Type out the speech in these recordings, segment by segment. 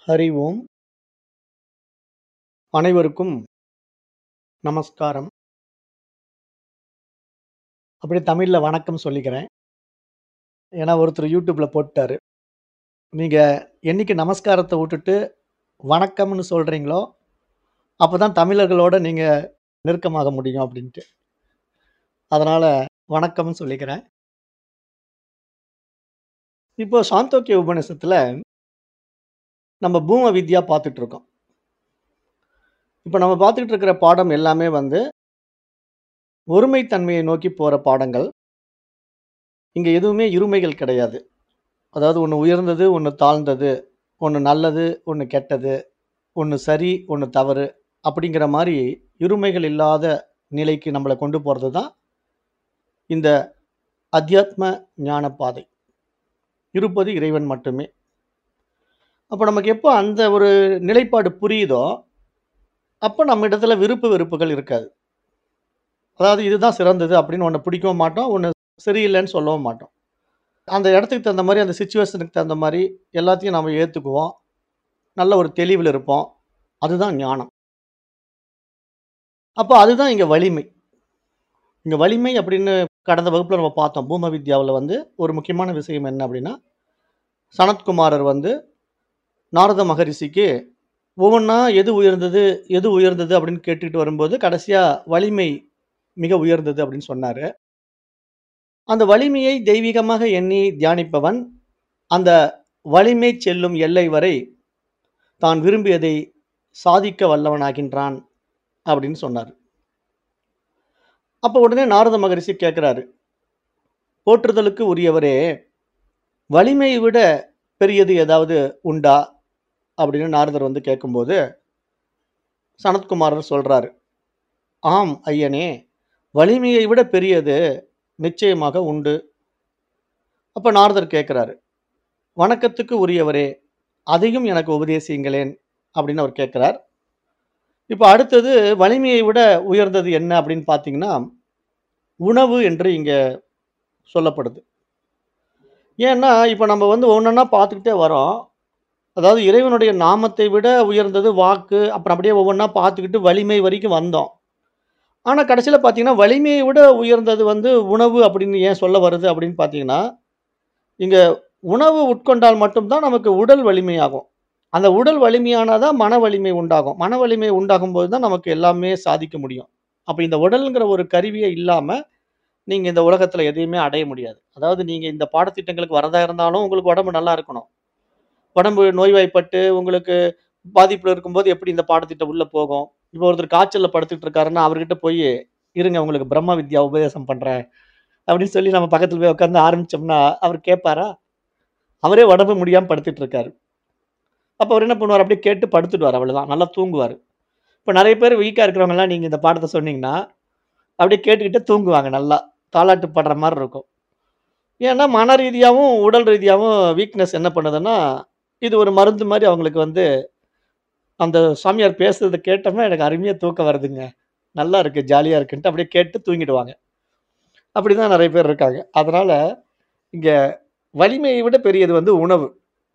ஹரி ஓம் அனைவருக்கும் நமஸ்காரம் அப்படியே தமிழில் வணக்கம் சொல்லிக்கிறேன் ஏன்னா ஒருத்தர் யூடியூப்பில் போட்டார் நீங்கள் என்னைக்கு நமஸ்காரத்தை விட்டுட்டு வணக்கம்னு சொல்கிறீங்களோ அப்போ தான் தமிழர்களோட நீங்கள் நெருக்கமாக முடியும் அப்படின்ட்டு அதனால் வணக்கம்னு சொல்லிக்கிறேன் இப்போ சாந்தோக்கிய உபநிஷத்தில் நம்ம பூம வித்யா பார்த்துட்டு இருக்கோம் இப்போ நம்ம பார்த்துக்கிட்டு இருக்கிற பாடம் எல்லாமே வந்து ஒருமைத்தன்மையை நோக்கி போகிற பாடங்கள் இங்கே எதுவுமே இருமைகள் கிடையாது அதாவது ஒன்று உயர்ந்தது ஒன்று தாழ்ந்தது ஒன்று நல்லது ஒன்று கெட்டது ஒன்று சரி ஒன்று தவறு அப்படிங்கிற மாதிரி இருமைகள் இல்லாத நிலைக்கு நம்மளை கொண்டு போகிறது தான் இந்த அத்தியாத்ம ஞான பாதை இருப்பது இறைவன் மட்டுமே அப்போ நமக்கு எப்போ அந்த ஒரு நிலைப்பாடு புரியுதோ அப்போ நம்ம இடத்துல விருப்பு வெறுப்புகள் இருக்காது அதாவது இதுதான் சிறந்தது அப்படின்னு ஒன்று பிடிக்கவும் மாட்டோம் ஒன்று சரியில்லைன்னு சொல்லவும் மாட்டோம் அந்த இடத்துக்கு தகுந்த மாதிரி அந்த சுச்சுவேஷனுக்கு தகுந்த மாதிரி எல்லாத்தையும் நம்ம ஏற்றுக்குவோம் நல்ல ஒரு தெளிவில் இருப்போம் அதுதான் ஞானம் அப்போ அதுதான் இங்கே வலிமை இங்கே வலிமை அப்படின்னு கடந்த வகுப்பில் நம்ம பார்த்தோம் பூம வித்யாவில் வந்து ஒரு முக்கியமான விஷயம் என்ன அப்படின்னா சனத்குமாரர் வந்து நாரத மகரிஷிக்கு ஒவ்வொன்றா எது உயர்ந்தது எது உயர்ந்தது அப்படின்னு கேட்டுக்கிட்டு வரும்போது கடைசியாக வலிமை மிக உயர்ந்தது அப்படின்னு சொன்னார் அந்த வலிமையை தெய்வீகமாக எண்ணி தியானிப்பவன் அந்த வலிமை செல்லும் எல்லை வரை தான் விரும்பியதை சாதிக்க வல்லவனாகின்றான் அப்படின்னு சொன்னார் அப்போ உடனே நாரத மகரிஷி கேட்குறாரு போற்றுதலுக்கு உரியவரே வலிமையை விட பெரியது ஏதாவது உண்டா அப்படின்னு நாரதர் வந்து கேட்கும்போது சனத்குமாரர் சொல்றாரு ஆம் ஐயனே வலிமையை விட பெரியது நிச்சயமாக உண்டு அப்போ நாரதர் கேட்குறாரு வணக்கத்துக்கு உரியவரே அதையும் எனக்கு உபதேசியுங்களேன் அப்படின்னு அவர் கேட்குறார் இப்போ அடுத்தது வலிமையை விட உயர்ந்தது என்ன அப்படின்னு பார்த்தீங்கன்னா உணவு என்று இங்கே சொல்லப்படுது ஏன்னா இப்போ நம்ம வந்து ஒன்றா பார்த்துக்கிட்டே வரோம் அதாவது இறைவனுடைய நாமத்தை விட உயர்ந்தது வாக்கு அப்புறம் அப்படியே ஒவ்வொன்றா பார்த்துக்கிட்டு வலிமை வரைக்கும் வந்தோம் ஆனால் கடைசியில் பார்த்தீங்கன்னா வலிமையை விட உயர்ந்தது வந்து உணவு அப்படின்னு ஏன் சொல்ல வருது அப்படின்னு பார்த்தீங்கன்னா இங்கே உணவு உட்கொண்டால் மட்டும்தான் நமக்கு உடல் வலிமையாகும் அந்த உடல் வலிமையானால் தான் மன வலிமை உண்டாகும் மன வலிமை உண்டாகும் போது தான் நமக்கு எல்லாமே சாதிக்க முடியும் அப்போ இந்த உடலுங்கிற ஒரு கருவியே இல்லாமல் நீங்கள் இந்த உலகத்தில் எதையுமே அடைய முடியாது அதாவது நீங்கள் இந்த பாடத்திட்டங்களுக்கு வரதா இருந்தாலும் உங்களுக்கு உடம்பு நல்லா இருக்கணும் உடம்பு நோய்வாய்ப்பட்டு உங்களுக்கு பாதிப்பில் இருக்கும்போது எப்படி இந்த பாடத்திட்டம் உள்ளே போகும் இப்போ ஒருத்தர் காய்ச்சலில் படுத்துட்டு இருக்காருன்னா அவர்கிட்ட போய் இருங்க உங்களுக்கு பிரம்ம வித்யா உபதேசம் பண்ணுறேன் அப்படின்னு சொல்லி நம்ம பக்கத்தில் போய் உட்காந்து ஆரம்பித்தோம்னா அவர் கேட்பாரா அவரே உடம்பு முடியாமல் படுத்துட்டு இருக்காரு அப்போ அவர் என்ன பண்ணுவார் அப்படியே கேட்டு படுத்துடுவார் அவ்வளோதான் நல்லா தூங்குவார் இப்போ நிறைய பேர் வீக்காக இருக்கிறவங்கலாம் நீங்கள் இந்த பாடத்தை சொன்னீங்கன்னா அப்படியே கேட்டுக்கிட்டே தூங்குவாங்க நல்லா தாலாட்டு பாடுற மாதிரி இருக்கும் ஏன்னா மன ரீதியாகவும் உடல் ரீதியாகவும் வீக்னஸ் என்ன பண்ணுதுன்னா இது ஒரு மருந்து மாதிரி அவங்களுக்கு வந்து அந்த சாமியார் பேசுறதை கேட்டோம்னா எனக்கு அருமையாக தூக்கம் வருதுங்க நல்லா இருக்கு ஜாலியாக இருக்குன்ட்டு அப்படியே கேட்டு தூங்கிடுவாங்க அப்படி தான் நிறைய பேர் இருக்காங்க அதனால் இங்கே வலிமையை விட பெரியது வந்து உணவு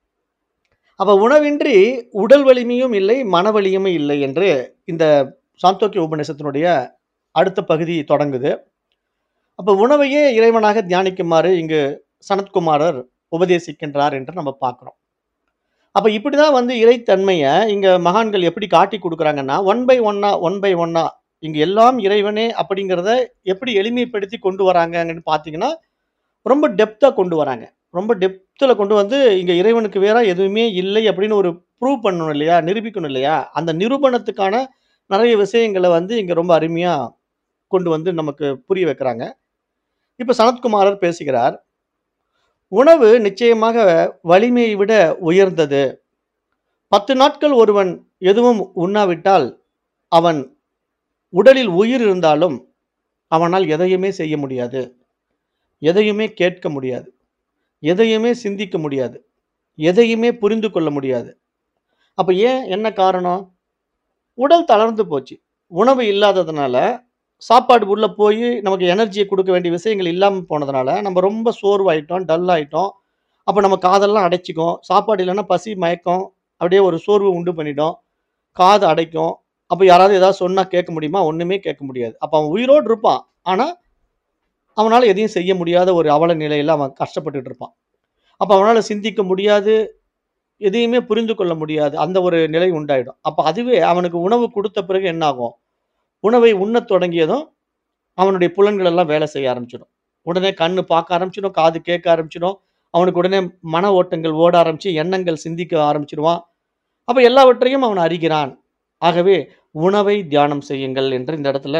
அப்போ உணவின்றி உடல் வலிமையும் இல்லை மன வலிமையும் இல்லை என்று இந்த சாந்தோக்கிய உபநிஷத்தினுடைய அடுத்த பகுதி தொடங்குது அப்போ உணவையே இறைவனாக தியானிக்குமாறு இங்கு சனத்குமாரர் உபதேசிக்கின்றார் என்று நம்ம பார்க்குறோம் அப்போ இப்படி தான் வந்து இறைத்தன்மையை இங்கே மகான்கள் எப்படி காட்டி கொடுக்குறாங்கன்னா ஒன் பை ஒன்னா ஒன் பை ஒன்னா இங்கே எல்லாம் இறைவனே அப்படிங்கிறத எப்படி எளிமைப்படுத்தி கொண்டு வராங்கன்னு பார்த்தீங்கன்னா ரொம்ப டெப்த்தாக கொண்டு வராங்க ரொம்ப டெப்த்தில் கொண்டு வந்து இங்கே இறைவனுக்கு வேற எதுவுமே இல்லை அப்படின்னு ஒரு ப்ரூவ் பண்ணணும் இல்லையா நிரூபிக்கணும் இல்லையா அந்த நிரூபணத்துக்கான நிறைய விஷயங்களை வந்து இங்கே ரொம்ப அருமையாக கொண்டு வந்து நமக்கு புரிய வைக்கிறாங்க இப்போ சனத்குமாரர் பேசுகிறார் உணவு நிச்சயமாக வலிமையை விட உயர்ந்தது பத்து நாட்கள் ஒருவன் எதுவும் உண்ணாவிட்டால் அவன் உடலில் உயிர் இருந்தாலும் அவனால் எதையுமே செய்ய முடியாது எதையுமே கேட்க முடியாது எதையுமே சிந்திக்க முடியாது எதையுமே புரிந்து கொள்ள முடியாது அப்போ ஏன் என்ன காரணம் உடல் தளர்ந்து போச்சு உணவு இல்லாததுனால சாப்பாடு உள்ளே போய் நமக்கு எனர்ஜியை கொடுக்க வேண்டிய விஷயங்கள் இல்லாமல் போனதுனால நம்ம ரொம்ப சோர்வாயிட்டோம் டல் ஆயிட்டோம் அப்போ நம்ம காதெல்லாம் அடைச்சிக்கும் சாப்பாடு இல்லைன்னா பசி மயக்கம் அப்படியே ஒரு சோர்வு உண்டு பண்ணிடும். காது அடைக்கும். அப்ப யாராவது ஏதாவது சொன்னா கேட்க முடியுமா? ஒண்ணுமே கேட்க முடியாது. அப்ப அவன் உயிரோடு இருப்பான். ஆனா, அவனால எதையும் செய்ய முடியாத ஒரு அவல நிலையில அவன் கஷ்டப்பட்டுட்டு இருப்பான். அப்ப அவனால சிந்திக்க முடியாது. எதையுமே புரிந்து கொள்ள முடியாது. அந்த ஒரு நிலை உண்டாயிடும். அப்ப அதுவே அவனுக்கு உணவு குடுத்த பிறகு என்ன ஆகும்? உணவை உண்ணத் தொடங்கியதும், அவனுடைய புலன்கள் எல்லாம் வேலை செய்ய ஆரம்பிச்சுடும். உடனே கண்ணு பார்க்க ஆரம்பிச்சுடும், காது கேட்க ஆரம்பிச்சுடும். அவனுக்கு உடனே மன ஓட்டங்கள் ஓட ஆரம்பிச்சு, எண்ணங்கள் சிந்திக்க ஆரம்பிச்சுருவான். அப்ப எல்லாவற்றையும் அவன் அறிகிறான். ஆகவே உணவை தியானம் செய்யுங்கள் என்று இந்த இடத்துல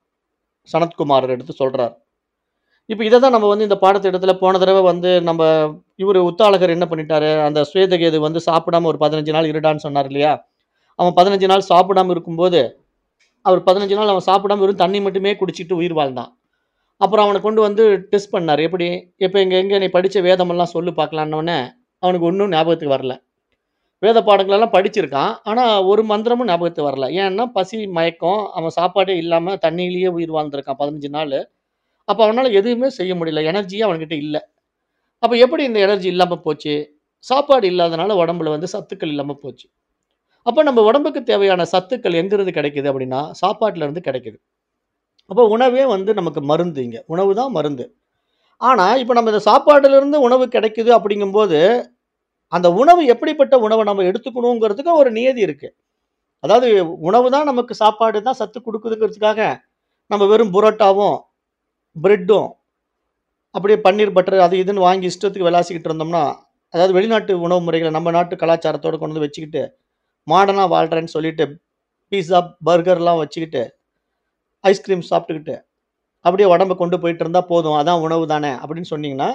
சனத்குமாரர் எடுத்து சொல்றார். இப்ப இத தான் நம்ம வந்து இந்த பாடத்திட்டத்துல போன தடவ வந்து நம்ப இவரு உத்தாலகர் என்ன பண்ணிட்டாரு, அந்த சுவேதகேது வந்து சாப்பிடாம ஒரு 15 நாள் இருடான்னு சொன்னார் இல்லையா? அவன் 15 நாள் சாப்பிடாம இருக்கும்போது, அவர் 15 நாள் அவன் சாப்பிடாம வெறும் தண்ணி மட்டுமே குடிச்சிட்டு உயிர் வாழ்ந்தான். அப்புறம் அவன கொண்டு வந்து டெஸ்ட் பண்ணாரு. எப்படி? "இப்ப எங்க எங்க நீ படிச்ச வேதமெல்லாம் சொல்லு பார்க்கலான்னோனே, அவனுக்கு ஒண்ணும் ஞாபகத்துக்கு வரல. வேத பாடங்களெல்லாம் படிச்சிருக்கான். ஆனா, ஒரு மந்திரமும் ஞாபகத்துக்கு வரல. ஏன்னா, பசி, மயக்கம். அவன் சாப்பாடே இல்லாம தண்ணியிலேயே உயிர் வாழ்ந்திருக்கான் 15 நாளு. அப்ப அவனால எதுவுமே செய்ய முடியல. எனர்ஜியே அவன்கிட்ட இல்ல. அப்ப எப்படி இந்த எனர்ஜி இல்லாம போச்சு? சாப்பாடு இல்லாதனால உடம்புல வந்து சத்துக்கள் இல்லாம போச்சு. அப்ப நம்ம உடம்புக்கு தேவையான சத்துக்கள் எங்கிருந்து கிடைக்குது அப்படின்னா, சாப்பாட்டுல இருந்து கிடைக்குது. அப்ப உணவே வந்து நமக்கு மருந்து இங்க. உணவு தான் மருந்து. ஆனா, இப்ப நம்ம இந்த சாப்பாடுலருந்து உணவு கிடைக்குது அப்படிங்கும்போது, அந்த உணவு எப்படிப்பட்ட உணவ நம்ம எடுத்துக்கணுங்கிறதுக்கு ஒரு நியதி இருக்கு. அதாவது உணவு தான் நமக்கு சாப்பாடு தான் சத்து குடுக்குதுங்கிறதுக்காக, நம்ம வெறும் புரோட்டாவும், பிரெட்டும், அப்படியே பன்னீர் பட்டர் அது இதுன்னு வாங்கி இஷ்டத்துக்கு விளாசிக்கிட்டு இருந்தோம்னா, அதாவது வெளிநாட்டு உணவு முறைகள நம்ம நாட்டு கலாச்சாரத்தோட கொண்டு வந்து வச்சுக்கிட்டு, மாடர்னா வாழ்றேன்னு சொல்லிட்டு, பீஸா, பர்கர்லாம் வச்சுக்கிட்டு, ஐஸ்கிரீம் சாப்பிட்டுக்கிட்டு, அப்படியே உடம்ப கொண்டு போயிட்டு இருந்தா போதும். அதான் உணவு தானே அப்படின்னு சொன்னீங்கன்னா,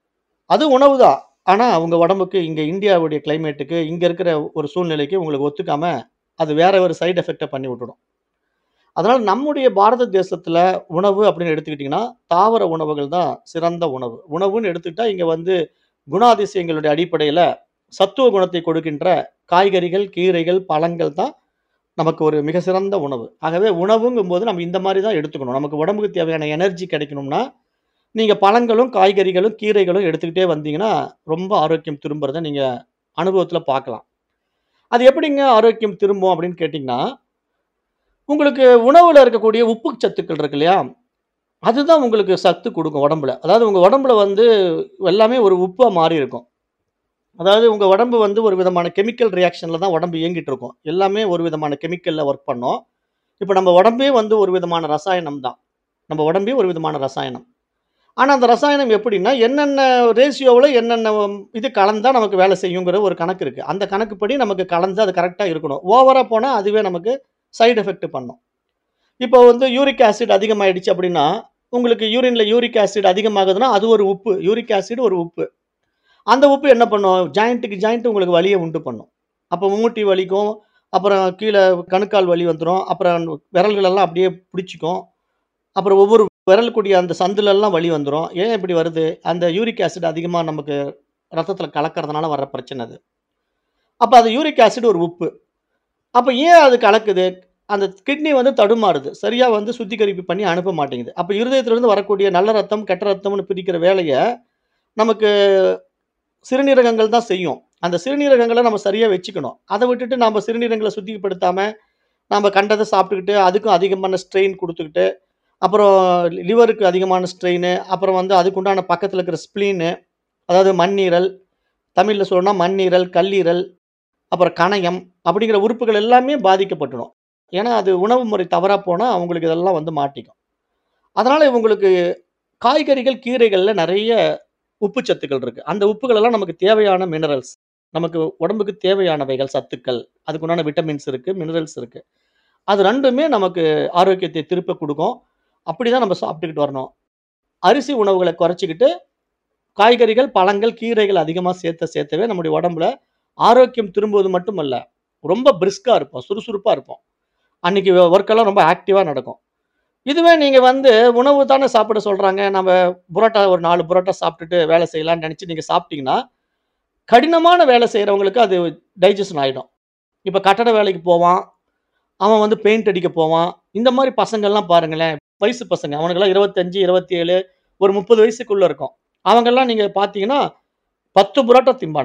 அது உணவு தான். ஆனா, உங்க உடம்புக்கு இங்க இந்தியாவுடைய கிளைமேட்டுக்கு, இங்க இருக்கிற ஒரு சூழ்நிலைக்கு உங்களுக்கு ஒத்துக்காம, அது வேற ஒரு சைட் எஃபெக்ட்ட பண்ணி விட்டுடும். அதனால நம்முடைய பாரத தேசத்துல உணவு அப்படின்னு எடுத்துக்கிட்டீங்கன்னா, தாவர உணவுகள் தான் சிறந்த உணவு. உணவுன்னு எடுத்துக்கிட்டா, இங்க வந்து குணாதிசயங்களுடைய அடிப்படையில சத்துவ குணத்தை கொடுக்கின்ற காய்கறிகள், கீரைகள், பழங்கள் தான் நமக்கு ஒரு மிக சிறந்த உணவு. ஆகவே உணவுங்கும்போது நம்ம இந்த மாரி தான் எடுத்துக்கணும். நமக்கு உடம்புக்கு தேவையான எனர்ஜி கிடைக்கணும்னா, நீங்க பழங்களும், காய்கறிகளும், கீரைகளும் எடுத்துக்கிட்டே வந்தீங்கன்னா, ரொம்ப ஆரோக்கியம் திரும்புறத நீங்க அனுபவத்துல பார்க்கலாம். அது எப்படிங்க ஆரோக்கியம் திரும்பும் அப்படின்னு கேட்டீங்கன்னா, உங்களுக்கு உணவுல இருக்கக்கூடிய உப்பு சத்துக்கள் இருக்கு இல்லையா? அதுதான் உங்களுக்கு சத்து குடுக்கும் உடம்புல. அதாவது உங்க உடம்புல வந்து எல்லாமே ஒரு உப்பா மாறி இருக்கும். அதாவது உங்க உடம்பு வந்து ஒரு விதமான கெமிக்கல் ரியாக்ஷன்ல தான் உடம்பு இயங்கிட்டு இருக்கும். எல்லாமே ஒரு விதமான கெமிக்கல்ல ஒர்க் பண்ணும். இப்ப நம்ம உடம்பே வந்து ஒரு விதமான ரசாயனம் தான். நம்ம உடம்பே ஒரு விதமான ரசாயனம். ஆனா, அந்த ரசாயனம் எப்படின்னா, என்னென்ன ரேஷியோவுல என்னென்ன இது கலந்தா நமக்கு வேலை செய்யுங்கிற ஒரு கணக்கு இருக்கு. அந்த கணக்குப்படி நமக்கு கலந்து அது கரெக்ட்டா இருக்கணும். ஓவரா போனா அதுவே நமக்கு சைட் எஃபெக்ட் பண்ணும். இப்போ வந்து யூரிக் ஆசிட் அதிகமாயிடுச்சு அப்படின்னா, உங்களுக்கு யூரின்ல யூரிக் ஆசிட் அதிகமாகுதுன்னா, அது ஒரு உப்பு. யூரிக் ஆசிட் ஒரு உப்பு. அந்த உப்பு என்ன பண்ணும்? ஜாயிண்ட்டுக்கு ஜாயிண்ட் உங்களுக்கு வலிய உண்டு பண்ணும். அப்போ மூட்டி வலிக்கும். அப்புறம் கீழ கணுக்கால் வலி வந்துரும். அப்புறம் விரல்கள் எல்லாம் அப்படியே பிடிச்சுக்கும். அப்புறம் ஒவ்வொரு விரலுக்குடைய அந்த சந்துலலாம் வலி வந்துரும். ஏன் இப்படி வருது? அந்த யூரிக் ஆசிட் அதிகமா நமக்கு ரத்தத்துல கலக்கறதுனால வர்ற பிரச்சனை அது. அப்ப அது யூரிக் ஆசிட் ஒரு உப்பு. அப்ப ஏன் அது கலக்குது? அந்த கிட்னி வந்து தடுமாறுது. சரியா வந்து சுத்திகரிப்பு பண்ணி அனுப்ப மாட்டேங்குது. அப்ப இருதயத்திலிருந்து வரக்கூடிய நல்ல ரத்தம், கெட்ட ரத்தம்னு பிரிக்கிற வேலைய நமக்கு சிறுநீரகங்கள் தான் செய்யும். அந்த சிறுநீரகங்கள நம்ம சரியா வச்சுக்கணும். அத விட்டுட்டு நாம சிறுநீரகங்கள சுத்திப்படுத்தாம, நாம கண்டத சாப்பிட்டுக்கிட்டு, அதுக்கும் அதிகமான ஸ்ட்ரெயின் குடுத்துக்கிட்டு, அப்புறம் லிவருக்கு அதிகமான ஸ்ட்ரெயினு, அப்புறம் வந்து அதுக்குண்டான பக்கத்துல இருக்கிற ஸ்ப்ளீனு, அதாவது மண்ணீரல், தமிழ்ல சொல்லணும்னா மண்ணீரல், கல்லீரல், அப்புறம் கணையம் அப்படிங்கிற உறுப்புகள் எல்லாமே பாதிக்கப்பட்டுடும். ஏன்னா, அது உணவு முறை தவறா போனா அவங்களுக்கு இதெல்லாம் வந்து மாட்டிக்கும். அதனால இவங்களுக்கு காய்கறிகள், கீரைகள்ல நெறைய உப்பு சத்துக்கள் இருக்கு. அந்த உப்புகள் எல்லாம் நமக்கு தேவையான மினரல்ஸ். நமக்கு உடம்புக்கு தேவையானவைகள், சத்துக்கள். அதுக்குண்டான விட்டமின்ஸ் இருக்கு, மினரல்ஸ் இருக்கு. அது 2மே நமக்கு ஆரோக்கியத்தை திருப்ப குடுக்கும். அப்படிதான் நம்ம சாப்பிட்டுக்கிட்டு வரணும். அரிசி உணவுகள குறைச்சுக்கிட்டு, காய்கறிகள், பழங்கள், கீரைகள் அதிகமா சேர்த்த சேர்த்தவே நம்முடைய உடம்புல ஆரோக்கியம் திரும்புவது மட்டுமல்ல, ரொம்ப பிரிஸ்கா இருப்போம். சுறுசுறுப்பா இருப்போம். அன்னைக்கு வொர்க் எல்லாம் ரொம்ப ஆக்டிவா நடக்கும். இதுவே நீங்க வந்து உணவு தானே சாப்பிட சொல்றாங்க. நம்ம புரோட்டா ஒரு 4 புரோட்டா சாப்பிட்டுட்டு வேலை செய்யலாம்னு நெனச்சு நீங்க சாப்பிட்டீங்கன்னா, கடினமான வேலை செய்றவங்களுக்கு அது டைஜஷன் ஆயிடும். இப்ப கட்டட வேலைக்கு போவான். அவன் வந்து பெயிண்ட் அடிக்க போவான். இந்த மாரி பசங்கள்லாம் பாருங்களேன். வயசு பசங்க. அவனுக்கெல்லாம் 25, 27 ஒரு 30 வயசுக்குள்ள இருக்கும். அவங்கலாம் நீங்க பார்த்தீங்கன்னா, 10 புரோட்டா திம்பானுங்க.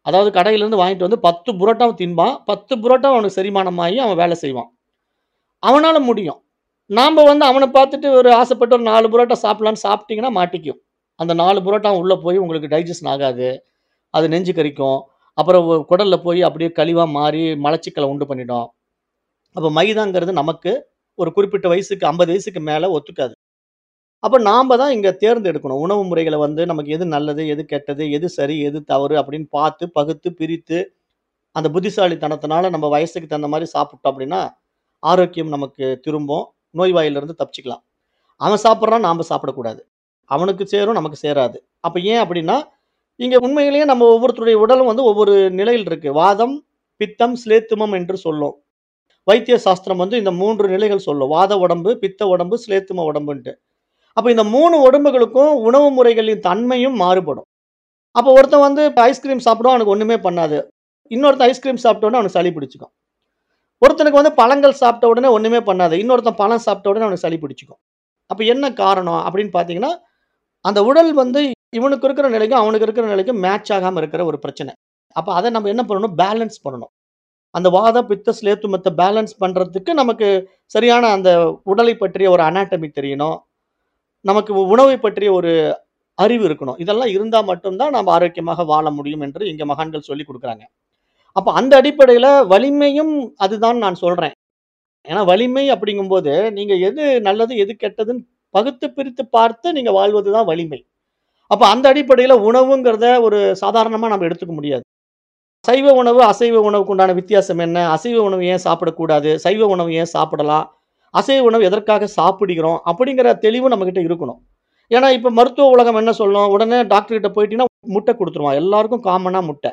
அதாவது கடையிலேருந்து வாங்கிட்டு வந்து 10 புரோட்டாவும் தின்பான். 10 புரோட்டாவும் அவனுக்கு செரிமானமாகி அவன் வேலை செய்வான். அவனால முடியும். நாம வந்து அவன பார்த்துட்டு ஒரு ஆசைப்பட்டு ஒரு 4 புரோட்டா சாப்பிடலான்னு சாப்பிட்டீங்கன்னா மாட்டிக்கும். அந்த 4 புரோட்டாவும் உள்ள போய் உங்களுக்கு டைஜெஸ்ஷன் ஆகாது. அது நெஞ்சு கரிக்கும். அப்புறம் ஒ குடல்ல போய் அப்படியே கழிவா மாறி மலச்சிக்கல உண்டு பண்ணிடும். அப்ப மைதாங்கிறது நமக்கு ஒரு குறிப்பிட்ட வயசுக்கு 50 வயசுக்கு மேல ஒத்துக்காது. அப்ப நாம தான் இங்க தேர்ந்தெடுக்கணும். உணவு முறைகள வந்து நமக்கு எது நல்லது, எது கெட்டது, எது சரி, எது தவறு அப்படின்னு பார்த்து, பகுத்து, பிரித்து, அந்த புத்திசாலித்தனத்தினால நம்ம வயசுக்கு தகுந்த மாரி சாப்பிட்டோம் அப்படின்னா, ஆரோக்கியம் நமக்கு திரும்பும். நோய்வாயிலிருந்து தப்பிச்சுக்கலாம். அவன் சாப்பிடுறான், நாம சாப்பிடக்கூடாது. அவனுக்கு சேரும், நமக்கு சேராது. அப்ப ஏன் அப்படின்னா, இங்க உண்மையிலேயே நம்ம ஒவ்வொருத்தருடைய உடலும் வந்து ஒவ்வொரு நிலையில் இருக்கு. வாதம், பித்தம், சிலேத்துமம் என்று சொல்லும். வைத்திய சாஸ்திரம் வந்து இந்த 3 நிலைகள் சொல்லும். வாத உடம்பு, பித்த உடம்பு, சிலேத்தும உடம்புன்ட்டு. அப்ப இந்த 3 உடம்புகளுக்கும் உணவு முறைகளின் தன்மையும் மாறுபடும். அப்ப ஒருத்தன் வந்து ஐஸ்கிரீம் சாப்பிடுவான், அவனுக்கு ஒண்ணுமே பண்ணாது. இன்னொருத்தன் ஐஸ்கிரீம் சாப்பிட்ட உடனே அவனுக்கு சளி பிடிச்சுக்கும். ஒருத்தனுக்கு வந்து பழங்கள் சாப்பிட்ட உடனே ஒண்ணுமே பண்ணாது. இன்னொருத்தன் பழம் சாப்பிட்ட உடனே அவனுக்கு சளி பிடிச்சுக்கும். அப்ப என்ன காரணம் அப்படின்னு பார்த்தீங்கன்னா, அந்த உடல் வந்து இவனுக்கு இருக்கிற நிலைக்கும், அவனுக்கு இருக்கிற நிலைக்கும் மேட்ச் ஆகாம இருக்கிற ஒரு பிரச்சனை. அப்ப அத நம்ம என்ன பண்ணணும்? பேலன்ஸ் பண்ணணும். அந்த வாத, பித்த, சிலேத்துமத்த பேலன்ஸ் பண்றதுக்கு நமக்கு சரியான அந்த உடலை பற்றிய ஒரு அனாட்டமி தெரியணும். நமக்கு உணவை பற்றிய ஒரு அறிவு இருக்கணும். இதெல்லாம் இருந்தா மட்டும் தான் நாம ஆரோக்கியமாக வாழ முடியும் என்று இங்க மகான்கள் சொல்லிக் குடுக்குறாங்க. அப்ப அந்த அடிப்படையில வலிமையும் அதுதான் நான் சொல்றேன். ஏன்னா வலிமை அப்படிங்கும்போது, நீங்க எது நல்லது, எது கெட்டதுன்னு பகுத்து பிரித்து பார்த்து நீங்க வாழ்வது தான் வலிமை. அப்ப அந்த அடிப்படையில உணவுங்கிறத ஒரு சாதாரணமா நம்ம எடுத்துக்க முடியாது. சைவ உணவு, அசைவ உணவுக்கு உண்டான வித்தியாசம் என்ன? அசைவ உணவு ஏன் சாப்பிடக்கூடாது? சைவ உணவு ஏன் சாப்பிடலாம்? அசைவ உணவு எதற்காக சாப்பிடுகிறோம்? அப்படிங்கிற தெளிவு நம்மகிட்ட இருக்கணும். ஏன்னா இப்ப மருத்துவ உலகம் என்ன சொல்லும்? உடனே டாக்டர் கிட்ட போயிட்டீங்கன்னா முட்டை குடுத்துருவான். எல்லாருக்கும் காமனா முட்டை.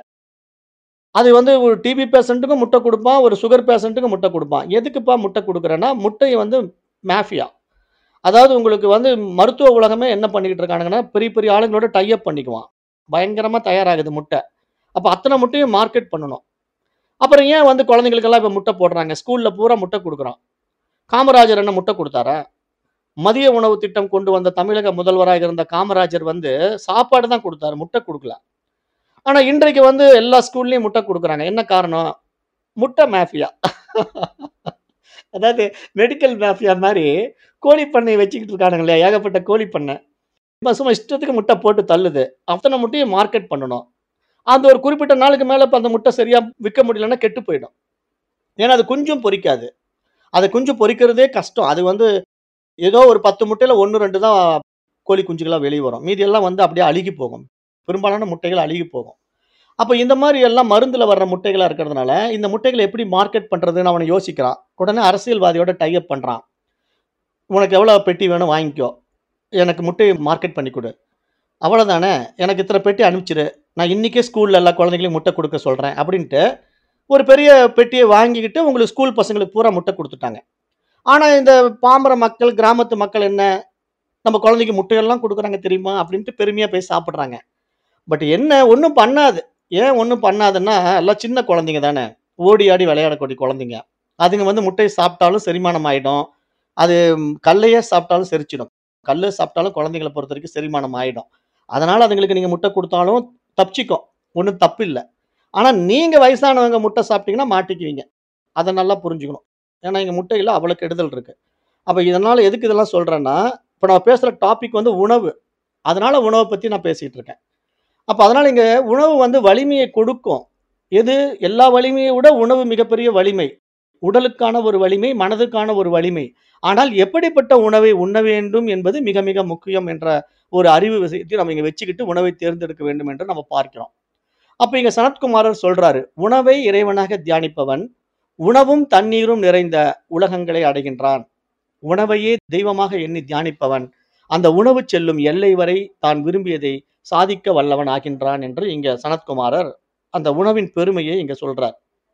அது வந்து ஒரு டிபி பேஷண்ட்டுக்கும் முட்டை குடுப்பான். ஒரு சுகர் பேஷண்ட்டுக்கும் முட்டை குடுப்பான். எதுக்குப்பா முட்டை குடுக்குறேன்னா, முட்டை வந்து மாஃபியா. அதாவது உங்களுக்கு வந்து மருத்துவ உலகமே என்ன பண்ணிக்கிட்டு இருக்கானுங்கன்னா, பெரிய பெரிய ஆளுங்களோட டை அப் பண்ணிக்குவான். பயங்கரமா தயாராகுது முட்டை. அப்ப அத்தன முட்டையும் மார்க்கெட் பண்ணணும். அப்புறம் ஏன் வந்து குழந்தைகளுக்கெல்லாம் இப்ப முட்டை போடுறாங்க? ஸ்கூல்ல பூரா முட்டை குடுக்குறான். காமராஜர் என்ன முட்டை குடுத்தாரா? மதிய உணவு திட்டம் கொண்டு வந்த தமிழக முதல்வராக இருந்த காமராஜர் வந்து சாப்பாடு தான் குடுத்தாரு. முட்டை குடுக்கல. ஆனா இன்றைக்கு வந்து எல்லா ஸ்கூல்லயும் முட்டை குடுக்குறாங்க. என்ன காரணம்? முட்டை மாஃபியா. அதாவது மெடிக்கல் மாஃபியா மாரி கோழி பண்ணை வச்சுக்கிட்டு இருக்கானுங்களே, ஏகப்பட்ட கோழி பண்ணை. இப்ப சும்மா இஷ்டத்துக்கு முட்டை போட்டு தள்ளுது. அத்தன முட்டையும் மார்க்கெட் பண்ணணும். அந்த ஒரு குறிப்பிட்ட நாளுக்கு மேல இப்ப அந்த முட்டை சரியா விக்க முடியலன்னா கெட்டு போயிடும். ஏன்னா அது குஞ்சும் பொரிக்காது. அது குஞ்சு பொரிக்கிறதே கஷ்டம். அது வந்து ஏதோ ஒரு 10 முட்டையில 1, 2 தான் கோழி குஞ்சுகளா வெளிய வரும். மீதி எல்லாம் வந்து அப்படியே அழுகி போகும். பெரும்பாலான முட்டைகள் அழுகி போகும். அப்ப இந்த மாரி எல்லாம் மருந்துல வர்ற முட்டைகளா இருக்கிறதுனால, இந்த முட்டைகள எப்படி மார்க்கெட் பண்றதுன்னு அவன் யோசிக்கிறான். உடனே அரசியல்வாதியோட டை அப் பண்றான். உனக்கு எவ்வளோ பெட்டி வேணும் வாங்கிக்கோ. எனக்கு முட்டைய மார்க்கெட் பண்ணி குடு. அவ்வளோதானே. எனக்கு இத்தன பெட்டி அனுப்பிச்சிரு. நான் இன்னைக்கே ஸ்கூல்ல எல்லா குழந்தைகளையும் முட்டை குடுக்க சொல்றேன். அப்படின்ட்டு ஒரு பெரிய பெட்டிய வாங்கிக்கிட்டு உங்களுக்கு ஸ்கூல் பசங்களுக்கு பூரா முட்டை குடுத்துட்டாங்க. ஆனா இந்த பாமர மக்கள், கிராமத்து மக்கள் என்ன? நம்ம குழந்தைக்கு முட்டையெல்லாம் குடுக்குறாங்க தெரியுமா? அப்படின்ட்டு பெருமையா போய் சாப்பிடுறாங்க. பட் என்ன ஒண்ணும் பண்ணாது. ஏன் ஒண்ணும் பண்ணாதுன்னா, எல்லாம் சின்ன குழந்தைங்க தானே. ஓடி ஆடி விளையாடக்கூடிய குழந்தைங்க. அதுங்க வந்து முட்டைய சாப்பிட்டாலும் செரிமானம் ஆயிடும். அது கல்லையே சாப்பிட்டாலும் செரிச்சிடும். கல்ல சாப்பிட்டாலும் குழந்தைங்கள பொறுத்தவரைக்கும் செரிமானம் ஆயிடும். அதனால அதுங்களுக்கு நீங்க முட்டை குடுத்தாலும் தப்பிச்சுக்கும். ஒண்ணும் தப்பு இல்ல. ஆனா நீங்க வயசானவங்க முட்டை சாப்பிட்டீங்கன்னா மாட்டிக்குவீங்க. அத நல்லா புரிஞ்சுக்கணும். ஏன்னா இங்க முட்டையில அவ்வளோ கெடுதல் இருக்கு. அப்ப இதனால எதுக்கு இதெல்லாம் சொல்றேன்னா, இப்ப நான் பேசுற டாபிக் வந்து உணவு. அதனால உணவ பத்தி நான் பேசிட்டு இருக்கேன். அப்ப அதனால இங்க உணவு வந்து வலிமையை கொடுக்கும். எது? எல்லா வலிமையை விட உணவு மிகப்பெரிய வலிமை. உடலுக்கான ஒரு வலிமை, மனதுக்கான ஒரு வலிமை. ஆனால் எப்படிப்பட்ட உணவை உண்ண வேண்டும் என்பது மிக மிக முக்கியம் என்ற ஒரு அறிவு விஷயத்தை நம்ம இங்க வச்சுக்கிட்டு உணவை தேர்ந்தெடுக்க வேண்டும் என்று நம்ம பார்க்கிறோம். அப்ப இங்க சனத்குமாரர் சொல்றாரு. உணவை இறைவனாக தியானிப்பவன், உணவும் தண்ணீரும் நிறைந்த உலகங்களை அடைகின்றான். உணவையே தெய்வமாக எண்ணி தியானிப்பவன், அந்த உணவு செல்லும் எல்லை வரை தான் விரும்பியதை சாதிக்க வல்லவன் ஆகின்றான் என்று இங்க சனத்குமாரர் அந்த உணவின் பெருமையை இங்க சொல்றார்.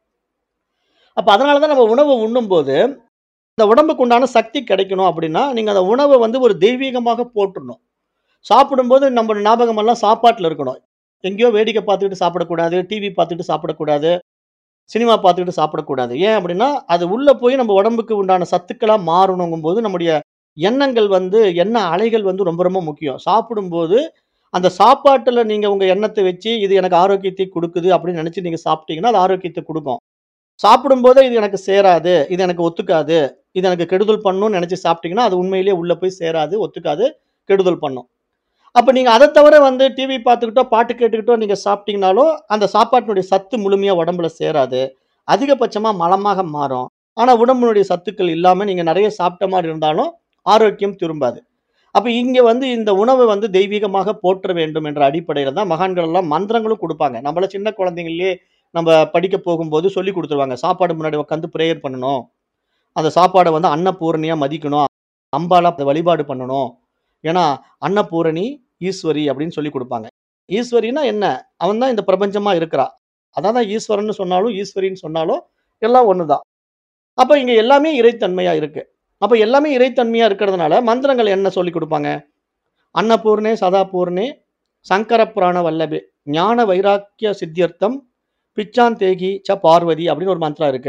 அப்ப அதனால தான் நம்ம உணவு உண்ணும்போது, இந்த உடம்புக்கு உண்டான சக்தி கிடைக்கணும் அப்படின்னா, நீங்க அந்த உணவ வந்து ஒரு தெய்வீகமாக போற்றணும். சாப்பிடும்போது நம்ம ஞாபகம் எல்லாம் சாப்பாட்டுல இருக்கணும். எங்கேயோ வேடிக்கை பார்த்துக்கிட்டு சாப்பிடக்கூடாது. டிவி பார்த்துட்டு சாப்பிடக்கூடாது. சினிமா பார்த்துக்கிட்டு சாப்பிடக்கூடாது. ஏன் அப்படின்னா, அது உள்ள போய் நம்ம உடம்புக்கு உண்டான சத்துக்களா மாறணுங்கும்போது, நம்முடைய எண்ணங்கள் வந்து எண்ண அலைகள் வந்து ரொம்ப ரொம்ப முக்கியம். சாப்பிடும்போது அந்த சாப்பாட்டுல நீங்க உங்க எண்ணத்த வச்சு, இது எனக்கு ஆரோக்கியத்தை குடுக்குது அப்படின்னு நெனச்சு நீங்க சாப்பிட்டீங்கன்னா, அது ஆரோக்கியத்த குடுக்கும். சாப்பிடும்போதே இது எனக்கு சேராது, இது எனக்கு ஒத்துக்காது, இது எனக்கு கெடுதல் பண்ணும்னு நெனச்சு சாப்பிட்டீங்கன்னா, அது உண்மையிலேயே உள்ள போய் சேராது, ஒத்துக்காது, கெடுதல் பண்ணும். அப்ப நீங்க அத தவிர வந்து டிவி பார்த்துக்கிட்டோ, பாட்டு கேட்டுக்கிட்டோ நீங்க சாப்பிட்டீங்கனாலும், அந்த சாப்பாட்டினுடைய சத்து முழுமையா உடம்புல சேராது. அதிகபட்சமா மலமாக மாறும். ஆனா உடம்பினுடைய சத்துக்கள் இல்லாம நீங்க நெறைய சாப்பிட்ட மாரி இருந்தாலும், ஆரோக்கியம் திரும்பாது. அப்ப இங்க வந்து இந்த உணவ வந்து தெய்வீகமாக போற்ற வேண்டும் என்ற அடிப்படையில தான் மகான்கள் எல்லாம் மந்திரங்களும் குடுப்பாங்க. நம்மள சின்ன குழந்தைங்கள்லயே நம்ப படிக்க போகும்போது சொல்லிக் குடுத்துருவாங்க. சாப்பாடு முன்னாடி உட்காந்து பிரேயர் பண்ணணும். அந்த சாப்பாட வந்து அன்னபூரணியா மதிக்கணும். அம்பாளா வழிபாடு பண்ணணும். ஏன்னா, அன்னபூரணி, ஈஸ்வரி அப்படின்னு சொல்லிக் குடுப்பாங்க. ஈஸ்வரின்னா என்ன? அவன் தான் இந்த பிரபஞ்சமா இருக்கிறா. அதான் தான் ஈஸ்வரன்னு சொன்னாலும், ஈஸ்வரின்னு சொன்னாலும் எல்லாம் ஒண்ணு தான். அப்ப இங்க எல்லாமே இறைத்தன்மையா இருக்கு. அப்ப எல்லாமே இறைத்தன்மையா இருக்கிறதுனால, மந்திரங்கள் என்ன சொல்லிக் குடுப்பாங்க? அன்னபூர்ணே சதாபூர்ணே சங்கர புராண வல்லபே ஞான வைராக்கிய சித்தியர்த்தம் பிச்சாந்தேகி ச பார்வதி அப்படின்னு ஒரு மந்திரம் இருக்கு.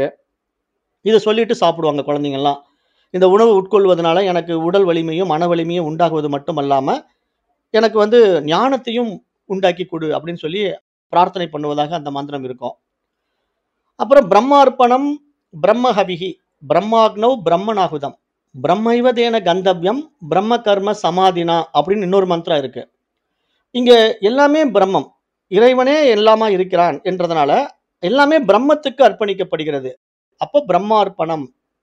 இத சொல்லிட்டு சாப்பிடுவாங்க குழந்தைங்கலாம். இந்த உணவு உட்கொள்வதனால எனக்கு உடல் வலிமையும், மன வலிமையும் உண்டாகுவது மட்டுமல்லாம, எனக்கு வந்து ஞானத்தையும் உண்டாக்கி குடு அப்படின்னு சொல்லி பிரார்த்தனை பண்ணுவதாக அந்த மந்திரம் இருக்கும். அப்புறம் பிரம்மார்ப்பணம் பிரம்மஹவிஹி பிரம்மாக்னௌ பிரம்மணாகுதம் பிரம்மைவ தேன கந்தவ்யம் பிரம்ம கர்ம சமாதினா அப்படின்னு இன்னொரு மந்திரம் இருக்கு. இங்க எல்லாமே பிரம்மம். இறைவனே எல்லாமா இருக்கிறான் என்றதுனால, எல்லாமே பிரம்மத்துக்கு அர்ப்பணிக்கப்படுகிறது. அப்போ பிரம்மார்ப்பணம்.